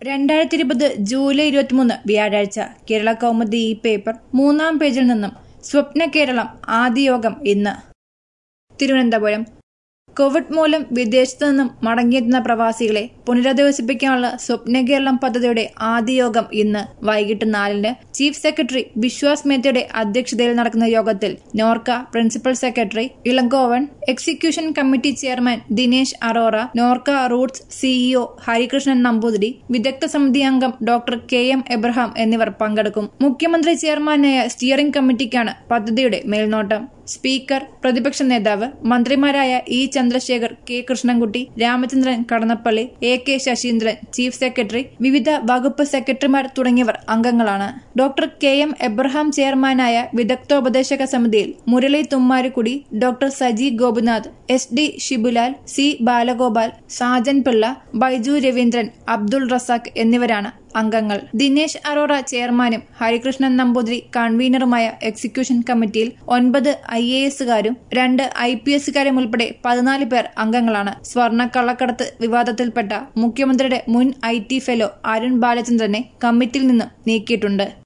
രണ്ടായിരത്തി ഇരുപത് ജൂലൈ ഇരുപത്തിമൂന്ന് വ്യാഴാഴ്ച കേരള കൗമുദി ഈ പേപ്പർ മൂന്നാം പേജിൽ നിന്നും സ്വപ്ന കേരളം ആദ്യ യോഗം ഇന്ന് തിരുവനന്തപുരം കോവിഡ് മൂലം വിദേശത്തു നിന്നും മടങ്ങിയെത്തുന്ന പ്രവാസികളെ പുനരധിവസിപ്പിക്കാനുള്ള സ്വപ്ന കേരളം പദ്ധതിയുടെ ആദ്യ യോഗം ഇന്ന് വൈകിട്ട് നാലിന് ചീഫ് സെക്രട്ടറി വിശ്വാസ് മേത്തയുടെ അധ്യക്ഷതയിൽ നടക്കുന്ന യോഗത്തിൽ NORKA principal secretary Elangovan execution committee chairman Dinesh Arora NORKA Roots CEO Harikrishnan Namboothiri വിദഗ്ധ സമിതി അംഗം ഡോക്ടർ കെ എം എബ്രഹാം എന്നിവർ പങ്കെടുക്കും മുഖ്യമന്ത്രി ചെയർമാനായ സ്റ്റിയറിംഗ് കമ്മിറ്റിക്കാണ് പദ്ധതിയുടെ മേൽനോട്ടം സ്പീക്കർ പ്രതിപക്ഷ നേതാവ് മന്ത്രിമാരായ E Chandrasekhar K Krishnankutty Ramachandran Kadannappally A K Saseendran chief secretary വിവിധ വകുപ്പ് സെക്രട്ടറിമാർ തുടങ്ങിയവർ അംഗങ്ങളാണ് ഡോക്ടർ കെ എം എബ്രഹാം ചെയർമാനായ വിദഗ്ധോപദേശക സമിതിയിൽ Murali Thummarukudy doctor Saji Gopinath S D Shibulal C Balagopal Sajan Pillai Baiju Raveendran Abdul Razak എന്നിവരാണ് അംഗങ്ങൾ ദിനേശ് അറോറ ചെയർമാനും ഹരികൃഷ്ണൻ നമ്പൂതിരി കൺവീനറുമായ എക്സിക്യൂഷൻ കമ്മിറ്റിയിൽ ഒൻപത് ഐ എ എസുകാരും രണ്ട് ഐ പി എസുകാരും ഉൾപ്പെടെ പതിനാല് പേർ അംഗങ്ങളാണ് സ്വർണ്ണ കള്ളക്കടത്ത് വിവാദത്തിൽപ്പെട്ട മുഖ്യമന്ത്രിയുടെ മുൻ ഐ ടി ഫെലോ അരുൺ ബാലചന്ദ്രനെ കമ്മിറ്റിയിൽ നിന്ന് നീക്കിയിട്ടുണ്ട്